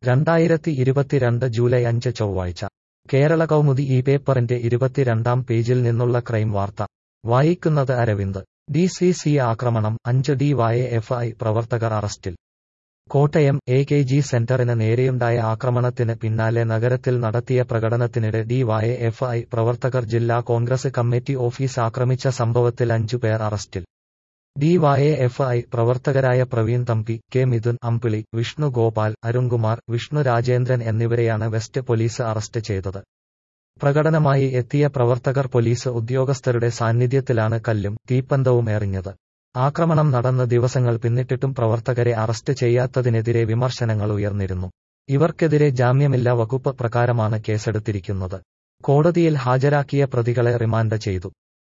രണ്ടായിരത്തി ഇരുപത്തിരണ്ട് ജൂലൈ അഞ്ച് ചൊവ്വാഴ്ച കേരള കൗമുദി ഈ പേപ്പറിന്റെ ഇരുപത്തിരണ്ടാം പേജിൽ നിന്നുള്ള ക്രൈം വാർത്ത വായിക്കുന്നത് അരവിന്ദ് ഡി സി സി ആക്രമണം അഞ്ച് ഡി വൈ എഫ് ഐ പ്രവർത്തകർ അറസ്റ്റിൽ കോട്ടയം എ കെ ജി സെന്ററിന് നേരെയുണ്ടായ ആക്രമണത്തിന് പിന്നാലെ നഗരത്തിൽ നടത്തിയ പ്രകടനത്തിനിടെ ഡി വൈ എഫ് ഐ പ്രവർത്തകർ ജില്ലാ കോൺഗ്രസ് കമ്മിറ്റി ഓഫീസ് ആക്രമിച്ച സംഭവത്തിൽ അഞ്ചുപേർ അറസ്റ്റിൽ ഡി വൈ എഫ് ഐ പ്രവർത്തകരായ പ്രവീൺ തമ്പി കെ മിഥുൻ അമ്പിളി വിഷ്ണു ഗോപാൽ അരുൺകുമാർ വിഷ്ണു രാജേന്ദ്രൻ എന്നിവരെയാണ് വെസ്റ്റ് പോലീസ് അറസ്റ്റ് ചെയ്തത് പ്രകടനമായി എത്തിയ പ്രവർത്തകർ പോലീസ് ഉദ്യോഗസ്ഥരുടെ സാന്നിധ്യത്തിലാണ് കല്ലും തീപ്പന്തവും എറിഞ്ഞത് ആക്രമണം നടന്ന് ദിവസങ്ങൾ പിന്നിട്ടിട്ടും പ്രവർത്തകരെ അറസ്റ്റ് ചെയ്യാത്തതിനെതിരെ വിമർശനങ്ങൾ ഉയർന്നിരുന്നു ഇവർക്കെതിരെ ജാമ്യമില്ലാ വകുപ്പ് പ്രകാരമാണ് കേസെടുത്തിരിക്കുന്നത് കോടതിയിൽ ഹാജരാക്കിയ പ്രതികളെ റിമാൻഡ് ചെയ്തു